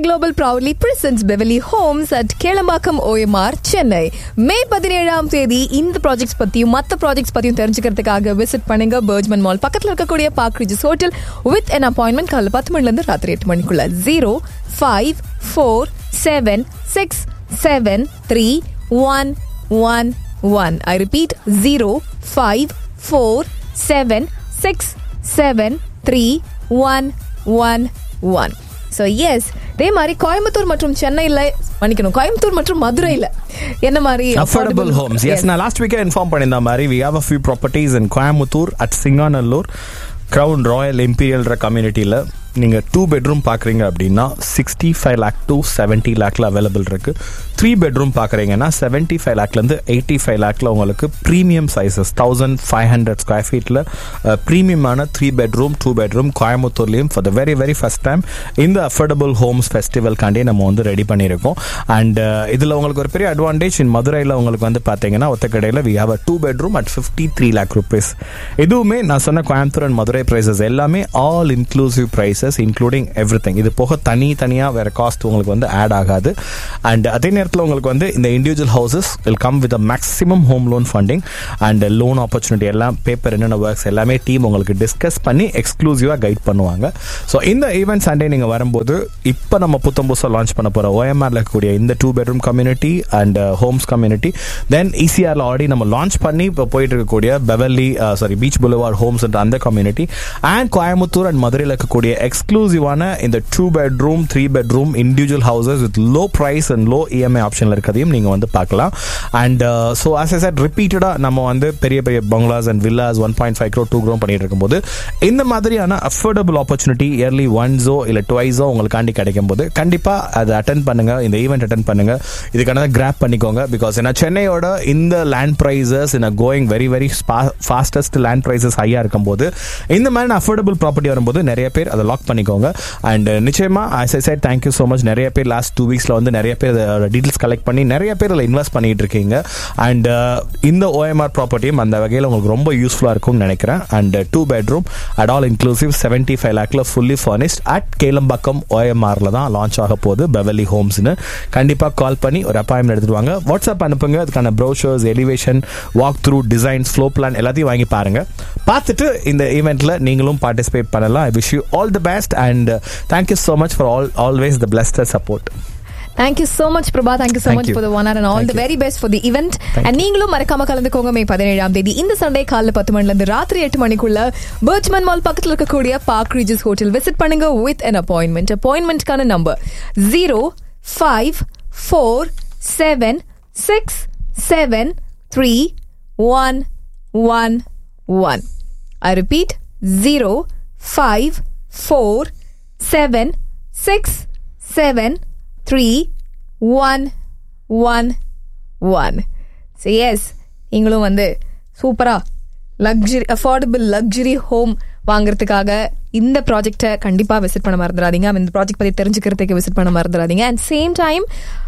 Global proudly presents Beverly Homes at Kelambakam OMR, Chennai. மே பதினேழாம் தேதி இந்த ப்ராஜெக்ட்ஸ் பத்தியும் மற்ற ப்ராஜெக்ட்ஸ் பத்தியும் தெரிஞ்சுக்கிறதுக்காக விசிட் பண்ணுங்க பர்ஜ்மன் மால் பக்கத்துல இருக்கக்கூடிய Park Regis hotel with an appointment காலைல பத்து மணில இருந்து ராத்திரி எட்டு மணிக்குள்ள zero five four seven six seven three one one one I repeat zero five four seven six seven three one one one so yes இதே மாதிரி கோயம்புத்தூர் மற்றும் சென்னையில் மன்னிக்கணும் கோயம்புத்தூர் மற்றும் மதுரையில் என்ன மாதிரி affordable homes yes நான் லாஸ்ட் வீக்கே இன்ஃபார்ம் பண்ணியிருந்த மாதிரி we have a few properties in Coimbatore at Singanallur Crown Royal இம்பீரியல்ன்ற கம்யூனிட்டியில் நீங்கள் டூ பெட்ரூம் பார்க்குறீங்க அப்படின்னா sixty five lakh to seventy லேக்கில் அவைலபிள் இருக்குது த்ரீ பெட்ரூம் பார்க்குறீங்கன்னா செவன்ட்டி ஃபைவ் லேக்லேருந்து எயிட்டி ஃபைவ் லேக்கில் உங்களுக்கு premium sizes thousand five hundred square ஃபீட்டில் ப்ரீமியமான த்ரீ பெட்ரூம் டூ பெட்ரூம் கோயம்புத்தூர்லேயும் for the very very first time இந்த அஃபோர்டபுள் ஹோம்ஸ் ஃபெஸ்டிவல்காண்டி நம்ம வந்து ரெடி பண்ணியிருக்கோம் அண்ட் இதில் உங்களுக்கு ஒரு பெரிய அட்வான்டேஜ் இன் மதுரையில் உங்களுக்கு வந்து பார்த்தீங்கன்னா ஒத்தக்கடையில் we have a two bedroom at fifty three lakh rupees இதுவுமே நான் சொன்ன கோயம்புத்தூர் அண்ட் மதுரை ப்ரைஸஸ் எல்லாமே all inclusive prices including everything இது போக தனி தனியாக வேற காஸ்ட் உங்களுக்கு வந்து ஆட் ஆகாது அண்ட் அதே நேரத்தில் உங்களுக்கு வந்து இந்த individual houses will come with maximum home loan funding and loan opportunity எல்லாம் பேப்பர் என்னென்ன ஒர்க்ஸ் எல்லாமே டீம் உங்களுக்கு டிஸ்கஸ் பண்ணி எக்ஸ்க்ளூசிவாக கைட் பண்ணுவாங்க ஸோ இந்த ஈவெண்ட் சண்டே நீங்கள் வரும்போது இப்போ நம்ம புத்தம் புதுசாக லான்ச் பண்ண போகிற ஓஎம்ஆரில் இருக்கக்கூடிய இந்த two bedroom community and homes community then இசிஆரில் ஆல்ரெடி நம்ம லான்ச் பண்ணி இப்போ போயிட்டு இருக்கக்கூடிய Beverly sorry beach boulevard homes அந்த கம்யூனிட்டி அண்ட் கோயம்புத்தூர் அண்ட் மதுரையில் இருக்கக்கூடிய எக்ஸ்க்ளூசிவான இந்த two bedroom three bedroom individual houses with low price and low EMI ஆப்ஷனில் இருக்கிறதையும் நீங்கள் வந்து பார்க்கலாம் அண்ட் ஸோ ஆஸ் எஸ் ரிப்பீட்டடாக நம்ம வந்து பெரிய பெரிய bungalows and villas one point five crore two crore பண்ணிட்டு இருக்கும்போது இந்த மாதிரியான அஃபோர்டபுள் ஆப்பர்ச்சுனிட்டி இயர்லி ஒன்ஸோ இல்லை டுவைஸோ உங்களுக்காண்டி கிடைக்கும் போது கண்டிப்பாக அதை அட்டன் பண்ணுங்க இந்த ஈவெண்ட் அட்டன் பண்ணுங்க இதுக்கான கிராப் பண்ணிக்கோங்க பிகாஸ் ஏன்னா சென்னையோட இந்த land prices in going very very fastest land prices ஹையாக இருக்கும்போது இந்த மாதிரி அஃபோர்டபுள் ப்ராப்பர்ட்டி வரும்போது நிறைய பேர் அதை லாக் பண்ணிக்கோங்க அண்ட் நிச்சயமா as I said thank you so much நிறைய பேர் லாஸ்ட் டூ வீக்ஸில் வந்து நிறைய பேர் டீட்டெயில்ஸ் கலெக்ட் பண்ணி நிறைய பேர் அதில் இன்வெஸ்ட் பண்ணிட்டு இருக்கீங்க அண்ட் இந்த ஓஎம்ஆர் ப்ராப்பர்ட்டியும் அந்த வகையில் உங்களுக்கு ரொம்ப யூஸ்ஃபுல்லாக இருக்கும்னு நினைக்கிறேன் and two bedroom at all inclusive seventy five லேக்கில் ஃபுல்லி ஃபர்னிஸ்ட் அட் கேலம்பாக்கம் ஓஎம்ஆரில் தான் லான்ச் ஆக போகுது பெவலி ஹோம்ஸ்னு கண்டிப்பாக கால் பண்ணி ஒரு அப்பாயின்மெண்ட் எடுத்துட்டு வாங்க வாட்ஸ்அப் அனுப்புங்க அதுக்கான brochures elevation walk through designs floor plan எல்லாத்தையும் வாங்கி பாருங்க பார்த்துட்டு இந்த ஈவெண்ட்டில் நீங்களும் பார்ட்டிசிபேட் பண்ணலாம் I wish you all the best and thank you so much for all always the blessed support thank you so much Prabha thank you so Thank much you. For the one and all the Thank you. Very best for the event Thank and நீங்களும் மறக்காம கலந்துக்கோங்க மே பதினேழாம் தேதி இந்த Sunday காலைல பத்து மணில இருந்து ராத்திரி எட்டு மணிக்குள்ள பர்ச்மன் மால் பக்கத்துல இருக்கக்கூடிய பார்க் ரீஜஸ் ஹோட்டல் விசிட் பண்ணுங்க வித் an அப்பாயின்மெண்ட் அப்பாயின்மெண்ட்கான number zero five four seven six seven three one one one I repeat zero five four seven six seven three one one one so yes நீங்களும் வந்து சூப்பரா luxury affordable luxury home வாங்குறதுக்காக இந்த ப்ராஜெக்டை கண்டிப்பாக visit பண்ண மறந்துடாதீங்க இந்த ப்ராஜெக்ட் பற்றி தெரிஞ்சுக்கிறதுக்கு விசிட் பண்ண மறந்துடாதீங்க அண்ட் சேம் டைம்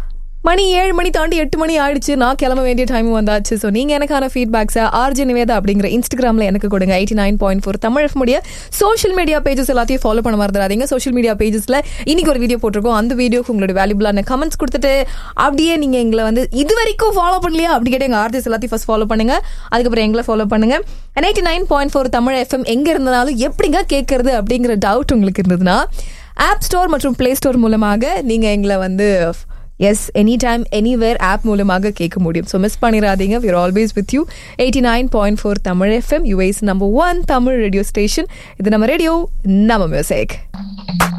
மணி ஏழு மணி தாண்டி எட்டு மணி ஆயிடுச்சு நான் கிளம்ப வேண்டிய டைம் வந்தாச்சு ஸோ நீங்கள் எனக்கான ஃபீட்பேக்ஸை ஆர்ஜி நிவேதா அப்படிங்கிற இன்ஸ்டாகிராமில் எனக்கு கொடுங்க eighty nine point four Tamil முடிய சோஷியல் மீடியா பேஜஸ் எல்லாத்தையும் ஃபாலோ பண்ண மறந்துடாதீங்க சோஷியல் மீடியா பேஜஸில் இன்னைக்கு ஒரு வீடியோ போட்டிருக்கோம் அந்த வீடியோக்கு உங்களோட வேல்யூபிளான கமெண்ட்ஸ் கொடுத்துட்டு அப்படியே நீங்கள் எங்களை வந்து இது வரைக்கும் ஃபாலோ பண்ணலையா அப்படி கேட்டு எங்கள் ஆர்ஜிஸ் எல்லாத்தையும் ஃபஸ்ட் ஃபாலோ பண்ணுங்க அதுக்கப்புறம் எங்களை ஃபாலோ பண்ணுங்க eighty nine point four Tamil FM எங்கே இருந்தாலும் எப்படிங்க கேட்கறது அப்படிங்கிற டவுட் உங்களுக்கு இருந்ததுன்னா ஆப் ஸ்டோர் மற்றும் பிளே ஸ்டோர் மூலமாக நீங்கள் எங்களை வந்து yes any time anywhere app மூலமாக கேட்க முடியும் ஸோ மிஸ் பண்ணிடாதீங்க we're always with you eighty nine point four Tamil FM US number one Tamil radio station இது நம்ம ரேடியோ நம்ம மியூசிக்